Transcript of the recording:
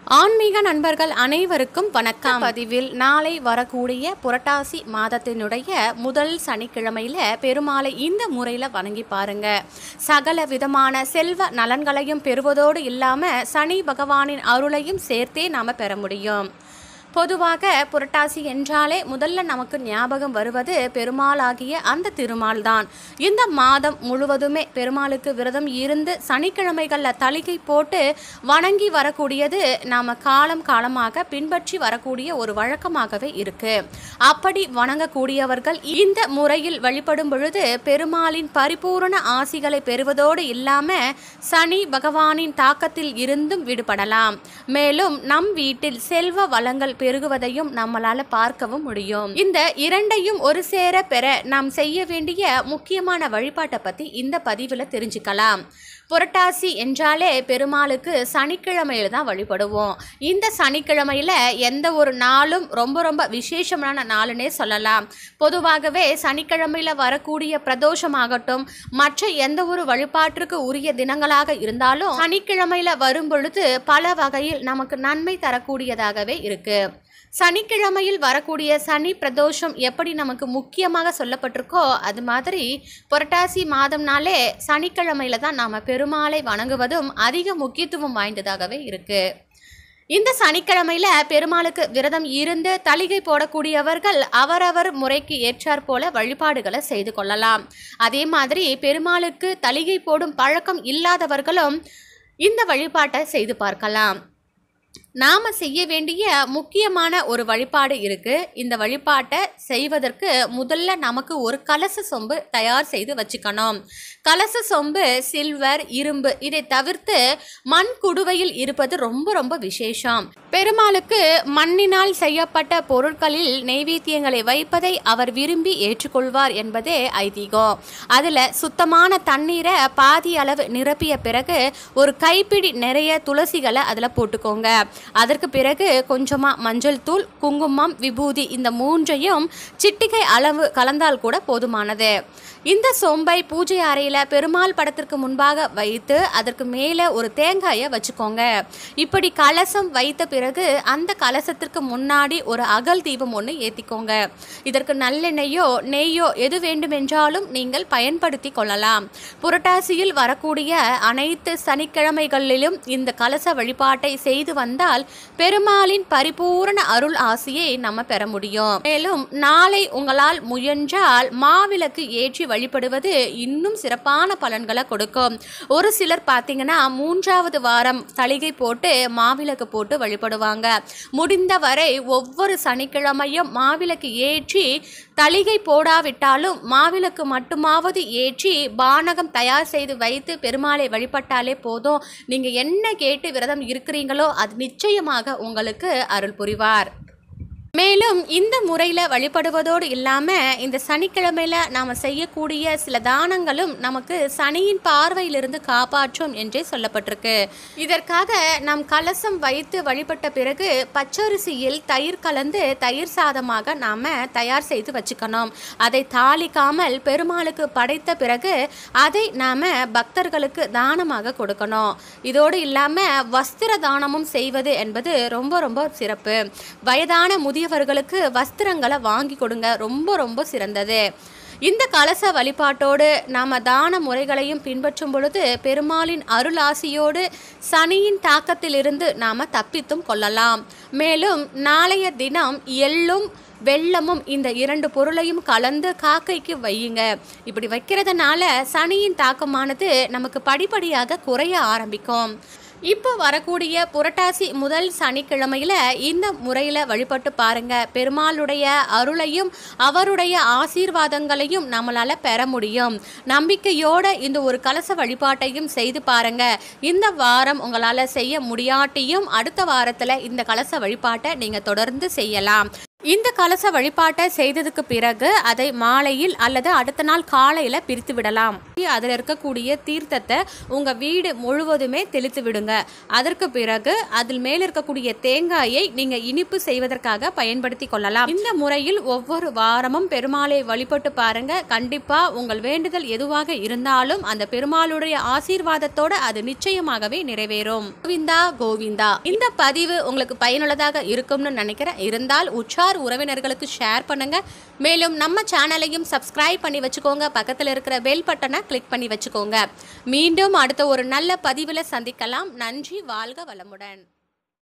ஆன்மீக நண்பர்கள் அனைவருக்கும் வணக்கம் பதிவில் நாளை வரக்கூடிய புரட்டாசி மாதத்தினுடைய முதல் சனிக்கிழமையில பெருமாளை இந்த முறையில வணங்கி பாருங்க சகல விதமான செல்வ நலன்களையும் பெறுவதோடு இல்லாம சனி பகவானின் அருளையும் சேர்த்தே நாம பெற முடியும் பொதுவாக புரட்டாசி என்றாலே முதல்ல நமக்கு ஞாபகம் வருவது பெருமாளாகிய அந்த திருமால் தான் இந்த மாதம் முழுவதுமே பெருமாளுக்கு விரதம் இருந்து சனிக்கிழமைகளில் தளிகை போட்டு வணங்கி வரக்கூடியது நாம காலம் காலமாக பின்பற்றி வரக்கூடிய ஒரு வழக்கமாகவே இருக்கு அப்படி வணங்கக்கூடியவர்கள் இந்த முறையில் வழிபடும் பொழுது பெருமாளின் பரிபூரண ஆசிகளை பெறுவதோடு இல்லாம சனி பகவானின் தாக்கத்தில் இருந்தும் விடுபடலாம் மேலும் நம் வீட்டில் செல்வ வளங்கள் பெருகுவதையும் நம்மளால பார்க்கவும் முடியும் இந்த இரண்டையும் ஒரு சேர பெற நாம் செய்ய வேண்டிய முக்கியமான வழிபாட்டை பத்தி இந்த பதிவுல தெரிஞ்சுக்கலாம் புரட்டாசி என்றாலே பெருமாளுக்கு சனிக்கிழமையில தான் வழிபடுவோம் இந்த சனிக்கிழமையில எந்த ஒரு நாளும் ரொம்ப ரொம்ப விசேஷமான நாளுன்னே சொல்லலாம் பொதுவாகவே சனிக்கிழமையில வரக்கூடிய பிரதோஷமாகட்டும் மற்ற எந்த ஒரு வழிபாட்டிற்கு உரிய தினங்களாக இருந்தாலும் சனிக்கிழமையில வரும் பொழுது பல வகையில் நமக்கு நன்மை தரக்கூடியதாகவே இருக்கு சனிக்கிழமையில் வரக்கூடிய சனி பிரதோஷம் எப்படி நமக்கு முக்கியமாக சொல்லப்பட்டிருக்கோ அது மாதிரி புரட்டாசி மாதம்னாலே சனிக்கிழமையில தான் நாம் பெருமாளை வணங்குவதும் அதிக முக்கியத்துவம் வாய்ந்ததாகவே இருக்கு இந்த சனிக்கிழமையில பெருமாளுக்கு விரதம் இருந்து தளிகை போடக்கூடியவர்கள் அவரவர் முறைக்கு ஏற்றாற் போல வழிபாடுகளை செய்து கொள்ளலாம் அதே மாதிரி பெருமாளுக்கு தளிகை போடும் பழக்கம் இல்லாதவர்களும் இந்த வழிபாட்டை செய்து பார்க்கலாம் நாம செய்ய வேண்டிய முக்கியமான ஒரு வழிபாடு இருக்கு இந்த வழிபாட்டை செய்வதற்கு முதல்ல நமக்கு ஒரு கலச சொம்பு தயார் செய்து வச்சுக்கணும் கலச சொம்பு சில்வர் இரும்பு இதை தவிர்த்து மண் குடுவையில் இருப்பது ரொம்ப ரொம்ப விசேஷம் பெருமாளுக்கு மண்ணினால் செய்யப்பட்ட பொருட்களில் நெய்வேத்தியங்களை வைப்பதை அவர் விரும்பி ஏற்றுக்கொள்வார் என்பதே ஐதீகம் அதுல சுத்தமான தண்ணீரை பாதி அளவு நிரப்பிய பிறகு ஒரு கைப்பிடி நிறைய துளசிகளை அதுல போட்டுக்கோங்க அதற்கு பிறகு கொஞ்சமாக மஞ்சள் தூள் குங்குமம் விபூதி இந்த மூன்றையும் சிட்டிகை அளவு கலந்தால் கூட போதுமானது இந்த சொம்பை பூஜை அறையில் பெருமாள் படத்திற்கு முன்பாக வைத்து அதற்கு மேலே ஒரு தேங்காயை வச்சுக்கோங்க இப்படி கலசம் வைத்த பிறகு அந்த கலசத்திற்கு முன்னாடி ஒரு அகல் தீபம் ஒன்று ஏற்றிக்கோங்க இதற்கு நல்லெண்ணெய்யோ நெய்யோ எது வேண்டுமென்றாலும் நீங்கள் பயன்படுத்தி கொள்ளலாம் புரட்டாசியில் வரக்கூடிய அனைத்து சனிக்கிழமைகளிலும் இந்த கலச வழிபாட்டை செய்து வந்தால் பெருமாளின் பரிபூரண அருள் ஆசியை நம்ம பெற முடியும் மேலும் நாளை உங்களால் முயன்றால் மாவிளக்கு ஏற்றி வழிபடுவது இன்னும் சிறப்பான பலன்களை கொடுக்கும் ஒரு சிலர் பார்த்தீங்கன்னா மூன்றாவது வாரம் தளிகை போட்டு மாவிளக்கு போட்டு வழிபடுவாங்க முடிந்தவரை ஒவ்வொரு சனிக்கிழமையும் மாவிளக்கு ஏற்றி தளிகை போடாவிட்டாலும் மாவிளக்கு மட்டுமாவது ஏற்றி பானகம் தயார் செய்து வைத்து பெருமாளை வழிபட்டாலே போதும் நீங்க என்ன கேட்டு விரதம் இருக்கிறீங்களோ அது நிச்சயமாக உங்களுக்கு அருள் புரிவார் மேலும் இந்த முறையில் வழிபடுவதோடு இல்லாமல் இந்த சனிக்கிழமையில் நாம் செய்யக்கூடிய சில தானங்களும் நமக்கு சனியின் பார்வையிலிருந்து காப்பாற்றும் என்றே சொல்லப்பட்டிருக்கு இதற்காக நாம் கலசம் வைத்து வழிபட்ட பிறகு பச்சரிசியில் தயிர் கலந்து தயிர் சாதமாக நாம் தயார் செய்து வச்சுக்கணும் அதை தாளிக்காமல் பெருமாளுக்கு படைத்த பிறகு அதை நாம் பக்தர்களுக்கு தானமாக கொடுக்கணும் இதோடு இல்லாமல் வஸ்திர தானமும் செய்வது என்பது ரொம்ப ரொம்ப சிறப்பு வயதான முதியவர்களுக்கு வஸ்திரங்களை வாங்கி கொடுங்க ரொம்ப ரொம்ப சிறந்தது இந்த கலச வழிபாட்டோடு நாம் தான முறைகளையும் பின்பற்றும் பொழுது பெருமாளின் அருளாசியோடு சனியின் தாக்கத்திலிருந்து நாம் தப்பித்தும் கொள்ளலாம் மேலும் நாளைய தினம் எள்ளும் வெள்ளமும் இந்த இரண்டு பொருளையும் கலந்து காக்கைக்கு வையுங்க இப்படி வைக்கிறதுனால சனியின் தாக்கமானது நமக்கு படிப்படியாக குறைய ஆரம்பிக்கும் இப்போ வரக்கூடிய புரட்டாசி முதல் சனிக்கிழமையில இந்த முறையில் வழிபட்டு பாருங்க பெருமாளுடைய அருளையும் அவருடைய ஆசீர்வாதங்களையும் நம்மளால பெற முடியும் நம்பிக்கையோட இந்த ஒரு கலச வழிபாட்டையும் செய்து பாருங்க இந்த வாரம் உங்களால் செய்ய முடியாட்டியும் அடுத்த வாரத்தில் இந்த கலச வழிபாட்டை நீங்கள் தொடர்ந்து செய்யலாம் இந்த கலச வழிபாட்டை செய்ததுக்கு பிறகு அதை மாலையில் அல்லது அடுத்த நாள் காலையில் பிரித்து விடலாம் அதில் இருக்கக்கூடிய தீர்த்தத்தை உங்கள் வீடு முழுவதுமே தெளித்து விடுங்க அதற்கு பிறகு அதில் மேல் இருக்கக்கூடிய தேங்காயை நீங்கள் இனிப்பு செய்வதற்காக பயன்படுத்தி கொள்ளலாம் இந்த முறையில் ஒவ்வொரு வாரமும் பெருமாளை வழிபட்டு பாருங்க கண்டிப்பாக உங்கள் வேண்டுதல் எதுவாக இருந்தாலும் அந்த பெருமாளுடைய ஆசீர்வாதத்தோட அது நிச்சயமாகவே நிறைவேறும் கோவிந்தா கோவிந்தா இந்த பதிவு உங்களுக்கு பயனுள்ளதாக இருக்கும்னு நினைக்கிறேன் இருந்தால் உற்சார் உறவினர்களுக்கு ஷேர் பண்ணுங்க மேலும் நம்ம சேனலையும் சப்ஸ்கிரைப் பண்ணி வச்சுக்கோங்க பக்கத்தில் இருக்கிற பெல் பட்டனை கிளிக் பண்ணி வச்சுக்கோங்க மீண்டும் அடுத்த ஒரு நல்ல பதிவில் சந்திக்கலாம் நன்றி வாழ்க வளமுடன்